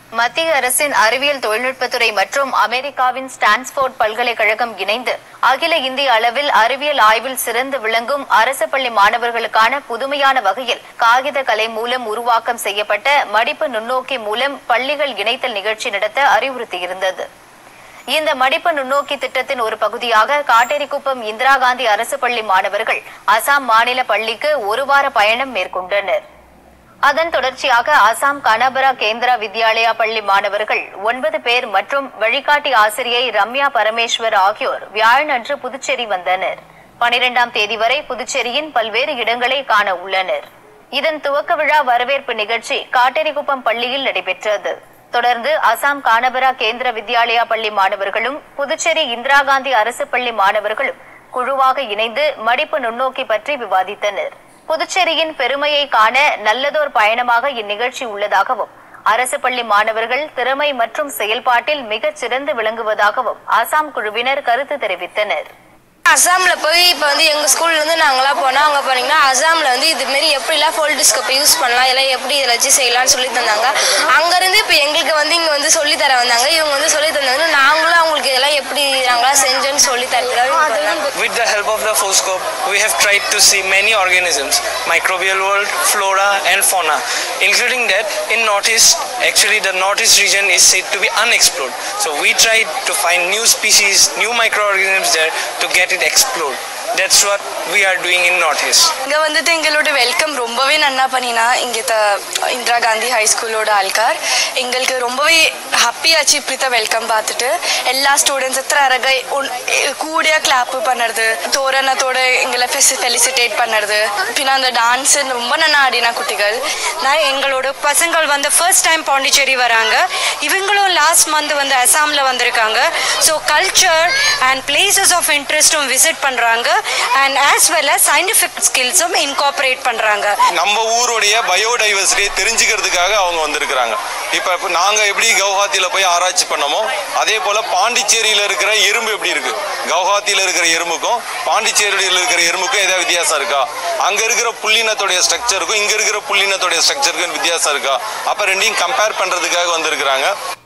மத்திய அரசின் அறிவியல் தொழில்நுட்பத்துறை மற்றும் அமெரிக்காவின் ஸ்டான்ஸ்போர்ட் பல்கலைக்கழகம் இணைந்து அகில இந்திய அளவில் அறிவியல் ஆய்வில் சிறந்து விளங்கும் அரசு பள்ளி மாணவர்களுக்கான புதுமையான வகையில் காகித கலை மூலம் உருவாக்கம் செய்யப்பட்ட மடிப்பு நுண்ணோக்கி மூலம் பள்ளிகள் இணைத்தல் நிகழ்ச்சி நடத்த அறிவுறுத்தியிருந்தது இந்த மடிப்பு நுண்ணோக்கி திட்டத்தின் ஒரு பகுதியாக காட்டேரிக்குப்பம் இந்திரா காந்தி அரசு பள்ளி மாணவர்கள் அசாம் மாநில பள்ளிக்கு ஒரு வார பயணம் மேற்கொண்டனர் அதன் தொடர்ச்சியாக அசாம் கனபரா கேந்திரா வித்யாலயா பள்ளி மாணவர்கள் ஒன்பது பேர் மற்றும் வழிகாட்டி ஆசிரியை ரம்யா பரமேஸ்வர் ஆகியோர் வியாழனன்று புதுச்சேரி வந்தனர் பனிரெண்டாம் தேதி வரை புதுச்சேரியின் பல்வேறு இடங்களை காண உள்ளனர் இதன் துவக்க விழா வரவேற்பு நிகழ்ச்சி காட்டேரிக்குப்பம் பள்ளியில் நடைபெற்றது தொடர்ந்து அசாம் கானபரா கேந்திர வித்யாலயா பள்ளி மாணவர்களும் புதுச்சேரி இந்திரா காந்தி அரசு பள்ளி மாணவர்களும் குழுவாக இணைந்து மடிப்பு நுண்ணோக்கி பற்றி விவாதித்தனர் புதுச்சேரியின் பெருமையை காண நல்லதோர் பயணமாக இந்நிகழ்ச்சி உள்ளதாகவும் அரசு பள்ளி மாணவர்கள் திறமை மற்றும் செயல்பாட்டில் மிகச் சிறந்து விளங்குவதாகவும் அசாம் குழுவினர் கருத்து தெரிவித்தனர் அசாம்ல போய் இப்போ வந்து எங்க ஸ்கூல்ல இருந்து நாங்களாம் போனா அங்க போனீங்கன்னா அசாம்ல வந்து இது மாரி எப்படிலாம் ஃபோல்டிஸ்கோப்பை யூஸ் பண்ணலாம் இதெல்லாம் எப்படி இதில் வச்சு செய்யலாம்னு சொல்லி தந்தாங்க அங்க இருந்து இப்போ எங்களுக்கு வந்து இங்க வந்து சொல்லி தர வந்தாங்க இவங்க வந்து சொல்லி தந்தாங்க நாங்களும் அவங்களுக்கு இதெல்லாம் எப்படி நாங்களாம் செஞ்சோன்னு சொல்லி தரதுக்காக With the help of the Phoscope, we have tried to see many organisms, microbial world, flora and fauna, including that in Northeast, actually the Northeast region is said to be unexplored. So we tried to find new species, new microorganisms there to get it explored. That's what we are doing in Northeast. இங்கே வந்துட்டு எங்களோட welcome ரொம்பவே நன்னா பண்ணினா இங்கே த Indira Gandhi high ஸ்கூலோட ஆள்கார் எங்களுக்கு ரொம்பவே ஹாப்பியாச்சு இப்படித்த வெல்கம் பார்த்துட்டு எல்லா ஸ்டூடெண்ட்ஸ் எത്ര அழகா உன்- கூடிய கிளாப் பண்ணுறது தோரணத்தோட எங்களை ஃபெலிசிட்டேட் பண்ணுறது பின்ன அந்த டான்ஸ் ரொம்ப நன்னா ஆடினா குட்டிகள் நான் எங்களோட பசங்கள் வந்து ஃபர்ஸ்ட் டைம் பாண்டிச்சேரி வராங்க இவங்களும் லாஸ்ட் மந்த் வந்து அசாமில் வந்திருக்காங்க so culture and places of இன்ட்ரெஸ்ட்டும் விசிட் பண்ணுறாங்க and as well as scientific ஸ்கில்ஸும் இன்கார்பரேட் பண்ணுறாங்க நம்ம ஊருடைய பயோடைவர்சிட்டியை தெரிஞ்சுக்கிறதுக்காக அவங்க வந்திருக்கிறாங்க இப்போ இப்போ நாங்கள் எப்படி கவுஹாத்தியில் போய் ஆராய்ச்சி பண்ணோமோ அதே போல் பாண்டிச்சேரியில் இருக்கிற எறும்பு எப்படி இருக்கு கவுஹாத்தியில் இருக்கிற எறும்புக்கும் பாண்டிச்சேரியில் இருக்கிற எறும்புக்கும் ஏதாவது வித்தியாசம் இருக்கா அங்கே இருக்கிற புள்ளினத்துடைய ஸ்ட்ரக்சருக்கும் இங்கே இருக்கிற புள்ளினத்துடைய ஸ்ட்ரக்சருக்கும் வித்தியாசம் இருக்கா அப்போ ரெண்டையும் கம்பேர் பண்ணுறதுக்காக வந்திருக்கிறாங்க